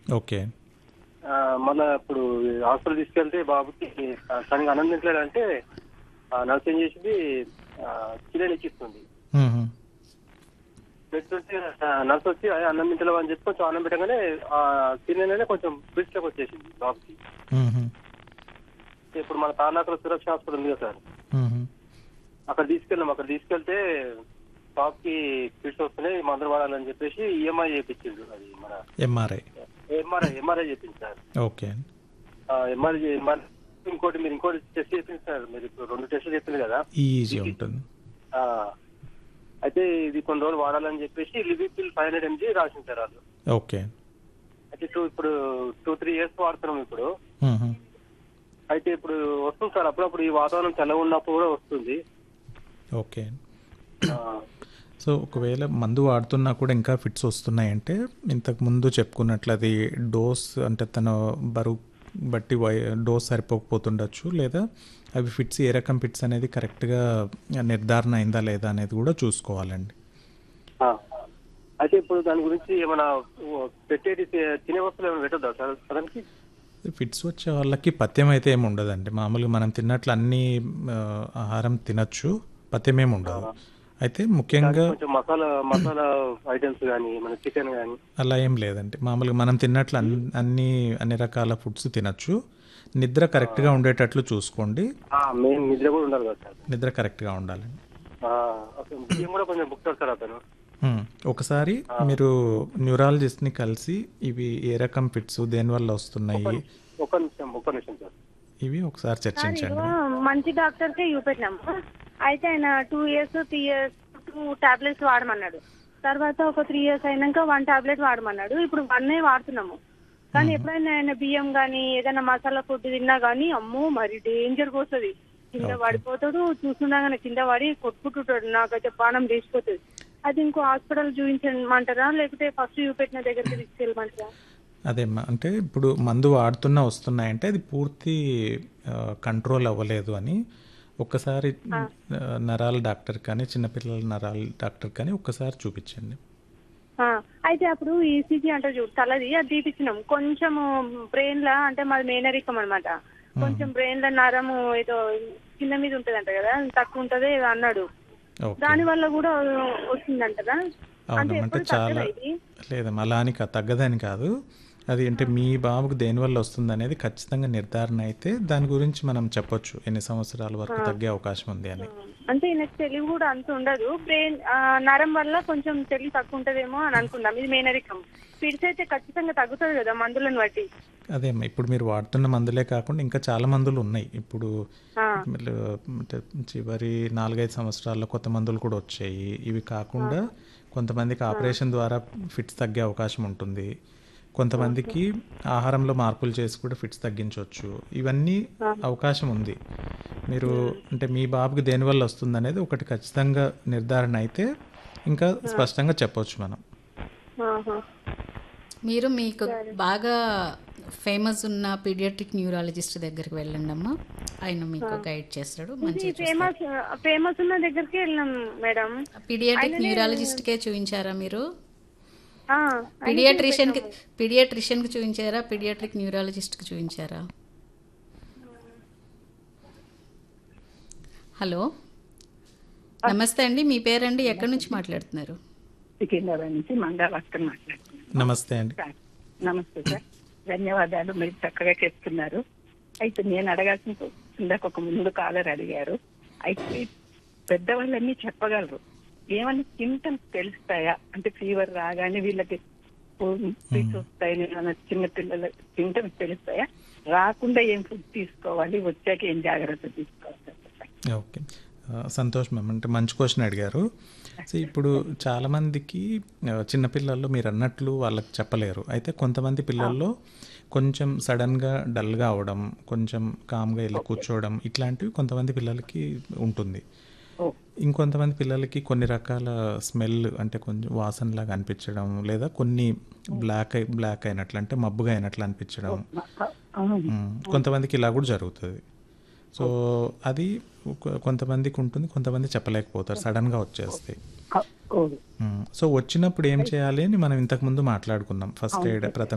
Okay ఆ, మళ్ళా ఇప్పుడు హాస్పిటల్ తీసుకెళ్తే బాబుకి ఆ, తనకి అన్నం తింటలేదంటే నర్స్ ఏం చేసింది చిల్లెలు ఎక్కిస్తుంది మ్మ్. పెట్టుంటే నర్స్ వచ్చి "అయ్య, అన్నం తింటలేవు అని చెప్పి కొంచెం అన్నం పెట్టగానే ఆ తినగానే కొంచెం బ్రిడ్జ్లోకి వచ్చేసింది బాబుకి మ్మ్. ఇప్పుడు మన తార్నాకలో సురక్ష హాస్పిటల్ ఉంది కదా సార్ మ్మ్. అక్కడ తీసుకెళ్ళాం అక్కడ తీసుకెళ్తే బాబుకి ఫిట్స్ వస్తున్నాయి మందులు వాడాలని చెప్పేసి ఈఎంఐ చేయించిండు అది మన ఎంఆర్ఐ ఎంఆర్ఐ ఎంఆర్ఐ చెప్పింది సార్ ఓకే ఎంఆర్ఐ ఎంఆర్ఐ ఇంకోటి మీరు ఇంకోటి టెస్ట్ చెప్పింది సార్ మీరు ఇప్పుడు రెండు టెస్టులు చెప్పింది కదా ఈజీ ఉంటుంది ఆ, అయితే ఇది కొన్ని రోజులు వాడాలని చెప్పేసి లివిపిల్ ఫైవ్ హండ్రెడ్ ఎంజీ రాసింది సార్ వాళ్ళు ఓకే అయితే టూ ఇప్పుడు టూ త్రీ ఇయర్స్ వాడుతున్నాం ఇప్పుడు మ్మ్. అయితే ఇప్పుడు వస్తుంది సార్ అప్పుడప్పుడు ఈ వాతావరణం చల్లగా ఉన్నప్పుడు కూడా వస్తుంది ఓకే ఆ, సో ఒకవేళ మందు వాడుతున్నా కూడా ఇంకా ఫిట్స్ వస్తున్నాయంటే ఇంతకు ముందు చెప్పుకున్నట్లు అది డోస్ అంటే తన బరువు బట్టి వై డోస్ సరిపోకపోతుండొచ్చు లేదా అవి ఫిట్స్ ఏ రకం ఫిట్స్ అనేది కరెక్ట్గా నిర్ధారణ అయిందా లేదా అనేది కూడా చూసుకోవాలండి ఆ. అయితే ఇప్పుడు దాని గురించి ఏమైనా ఓ, పెట్టేటి తి- తినే వస్తువులు ఏమైనా పెట్టద్దా సార్ అతనికి ఫిట్స్ వచ్చే వాళ్ళకి పథ్యం అయితే ఏమి ఉండదండి మామూలుగా మనం తిన్నట్లు అన్ని ఆ, ఆహారం తినచ్చు పథ్యం ఏమి ఉండదు అయితే ముఖ్యంగా కొంచెం మసాలా మసాలా ఐటమ్స్ కానీ మన చికెన్ కానీ అలా ఏం లేదండి మామూలుగా మనం తిన్నట్లు అన్ని అన్ని అన్ని రకాల ఫుడ్స్ తినచ్చు నిద్ర కరెక్ట్గా ఉండేటట్లు చూసుకోండి మెయిన్ నిద్ర కూడా ఉండాలి కదా సార్ నిద్ర కరెక్ట్గా ఉండాలండి ఆ, అసలు బియ్యం కూడా కొంచెం బుక్ సార్ అతను మ్మ్. ఒకసారి మీరు న్యూరాలజిస్ట్ని కలిసి ఇవి ఏ రకం ఫిట్స్ దేనివల్ల వస్తున్నాయి ఒక్క నిమిషం ఒక్క నిమిషం సార్ ఇవి ఒకసారి సార్ చర్చించండి ఇదిగో మంచి డాక్టర్కే చూపెట్టినాము అయితే ఆయన two years three years two tablets వాడమన్నాడు తర్వాత ఒక త్రీ ఇయర్స్ అయినాక వన్ టాబ్లెట్ వాడమన్నాడు ఇప్పుడు వన్నే వాడుతున్నాము కానీ ఎప్పుడైనా ఆయన బియ్యం కానీ ఏదైనా మసాలా ఫుడ్ తిన్నా కానీ అమ్మో మరి డేంజర్ వస్తుంది కింద పడిపోతాడు చూస్తుండగానే కింద పడి కొట్టుకుంటుంటాడు నాకైతే పానం లేచిపోతుంది అది ఇంకో హాస్పిటల్ చూపించమంటారా లేకపోతే ఫస్ట్ చూపెట్టిన దగ్గరికి తీసుకెళ్ళమంటారా అదేమ్మా అంటే ఇప్పుడు మందు వాడుతున్నా వస్తున్నాయంటే అది పూర్తి కంట్రోల్ అవ్వలేదు అని ఒక్కసారి ఆ, నరాల డాక్టర్ కానీ చిన్నపిల్లల నరాల డాక్టర్ కానీ ఒక్కసారి చూపించండి ఆ, అయితే అప్పుడు ఈసీజీ అంటే చూడు తలది అది తీపిచ్చినాం కొంచెం బ్రెయిన్ లా అంటే మాది మేనరికం అనమాట కొంచెం బ్రెయిన్ లో నరము ఏదో కింద మీద ఉంటదంట కదా తక్కువ ఉంటది ఏదో అన్నాడు ఓకే దాని వల్ల కూడా వస్తుందంటదా అంటే అవునమ్మా అంటే ఎప్పుడు చాలా తగ్గదా ఇది లేదమ్మా అలా అని కా- తగ్గదని కాదు అది అంటే మీ బాబుకు దేనివల్ల వస్తుంది అనేది ఖచ్చితంగా నిర్ధారణ అయితే దాని గురించి మనం చెప్పొచ్చు ఎన్ని సంవత్సరాల వరకు తగ్గే అవకాశం ఉంది అని అంటే ఈయనకు తెలివి కూడా అంత ఉండదు బ్రెయిన్ నరం వల్ల కొంచెం తెలివి తక్కువ ఉంటదేమో అని అనుకుందాం ఇది మేనరికం ఫిడ్స్ అయితే ఖచ్చితంగా తగ్గుతుంది కదా మందులను బట్టి అదేమ్మా ఇప్పుడు మీరు వాడుతున్న మందులే కాకుండా ఇంకా చాలా మందులు ఉన్నాయి ఇప్పుడు ఆ, మళ్ళీ అంటే చివరి నాలుగైదు సంవత్సరాల్లో కొత్త మందులు కూడా వచ్చాయి ఇవి కాకుండా కొంతమందికి ఆపరేషన్ ద్వారా ఫిట్స్ తగ్గే అవకాశం ఉంటుంది కొంతమందికి ఆహారంలో మార్పులు చేసి కూడా ఫిట్స్ తగ్గించవచ్చు ఇవన్నీ అవకాశం ఉంది మీరు అంటే మీ బాబుకి దేనివల్ల వస్తుంది అనేది ఒకటి ఖచ్చితంగా నిర్ధారణ అయితే ఇంకా స్పష్టంగా చెప్పొచ్చు మనం ఆహా. మీరు మీకు బాగా ఫేమస్ ఉన్న పీడియాట్రిక్ న్యూరాలజిస్ట్ దగ్గరికి వెళ్ళండి అమ్మా ఆయన మీకు గైడ్ చేస్తాడు ఇది మంచి ఫేమస్ ఫేమస్ ఉన్న దగ్గరికి వెళ్ళినాం మేడం పీడియాట్రిక్ న్యూరాలజిస్ట్కే చూపించారా మీరు ఆ, పీడియాట్రిషియన్కి పీడియాట్రిషియన్కి చూపించారా పీడియాట్రిక్ న్యూరాలజిస్ట్కి చూపించారా హలో నమస్తే అండి మీ పేరండి ఎక్కడి నుంచి మాట్లాడుతున్నారు సికింద్రాబాద్ నుంచి మంగళవాస్కర్ మాట్లాడుతున్నాను నమస్తే అండి సార్ నమస్తే సార్ ధన్యవాదాలు మీరు చక్కగా చెప్తున్నారు అయితే నేను అడగాల్సిన ఇందాక ఒక ముందు కాలర్ అడిగారు అయితే పెద్దవాళ్ళన్నీ చెప్పగలరు ఏమన్నా సింటమ్స్ తెలుస్తాయా అంటే ఫీవర్ రాగానే వీళ్ళకి ఫీట్స్ వస్తాయి ఏమన్నా చిన్న పిల్లల సింటమ్స్ తెలుస్తాయా రాకుండా ఏం ఫుడ్ తీసుకోవాలి వచ్చాక ఏం జాగ్రత్త తీసుకోవాలి చెప్పండి. ఓకే ఆ, సంతోష్ మ్యామ్ అంటే మంచి క్వశ్చన్ అడిగారు సో ఇప్పుడు చాలామందికి ఆ, చిన్నపిల్లల్లో మీరు అన్నట్లు వాళ్ళకి చెప్పలేరు అయితే కొంతమంది పిల్లల్లో కొంచెం సడన్గా డల్గా అవడం కొంచెం కామ్గా వెళ్ళి కూర్చోవడం ఇట్లాంటివి కొంతమంది పిల్లలకి ఉంటుంది ఓ ఇంకొంతమంది పిల్లలకి కొన్ని రకాల స్మెల్ అంటే కొంచెం వాసనలాగా అనిపించడం లేదా కొన్ని బ్లాక్ అయి బ్లాక్ అయినట్లు అంటే మబ్బుగా అయినట్లు అనిపించడం అవును. మ్మ్. కొంతమందికి ఇలా కూడా జరుగుతుంది సో అది కొ- కొంతమందికి ఉంటుంది కొంతమంది చెప్పలేకపోతారు సడన్గా వచ్చేస్తాయి ఓ మ్మ్. సో వచ్చినప్పుడు ఏం చేయాలి అని మనం ఇంతకుముందు మాట్లాడుకున్నాం ఫస్ట్ ఎయిడ్ ప్రథమ